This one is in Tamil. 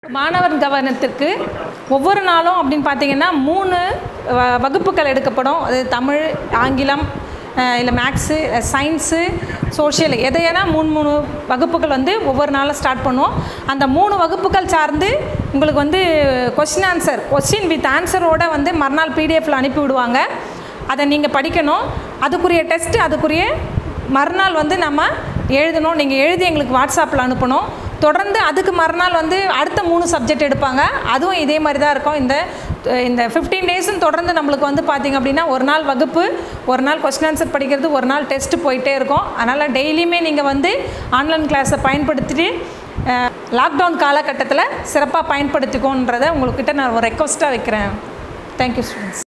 மாணவர் கவனத்திற்கு ஒவ்வொரு நாளும் அப்படின்னு பார்த்தீங்கன்னா மூணு வ- வகுப்புகள் எடுக்கப்படும் அது தமிழ் ஆங்கிலம் இல்லை மேக்ஸு சயின்ஸு சோஷியல் எதையனா மூணு மூணு வகுப்புகள் வந்து ஒவ்வொரு நாளும் ஸ்டார்ட் பண்ணுவோம் அந்த மூணு வகுப்புகள் சார்ந்து உங்களுக்கு வந்து கொஸ்டின் ஆன்சர் கொஸ்டின் வித் ஆன்சரோட வந்து மறுநாள் பிடிஎஃப்ல அனுப்பி விடுவாங்க அதை நீங்கள் படிக்கணும் அதுக்குரிய டெஸ்ட்டு அதுக்குரிய மறுநாள் வந்து நம்ம எழுதணும் நீங்கள் எழுதி எங்களுக்கு வாட்ஸ்அப்பில் அனுப்பணும் தொடர்ந்து அதுக்கு மறுநாள் வந்து அடுத்த மூணு சப்ஜெக்ட் எடுப்பாங்க அதுவும் இதே மாதிரி தான் இருக்கும் இந்த இந்த ஃபிஃப்டீன் டேஸும் தொடர்ந்து நம்மளுக்கு வந்து பார்த்திங்க அப்படின்னா ஒரு நாள் வகுப்பு ஒரு நாள் கொஸ்டின் ஆன்சர் படிக்கிறது ஒரு நாள் டெஸ்ட்டு போயிட்டே இருக்கும் அதனால் டெய்லியுமே நீங்கள் வந்து ஆன்லைன் கிளாஸை பயன்படுத்திட்டு லாக்டவுன் காலகட்டத்தில் சிறப்பாக பயன்படுத்திக்கோன்றதை உங்கள்கிட்ட நான் ஒரு ரெக்வஸ்ட்டாக வைக்கிறேன் தேங்க்யூ ஸ்டூடெண்ட்ஸ்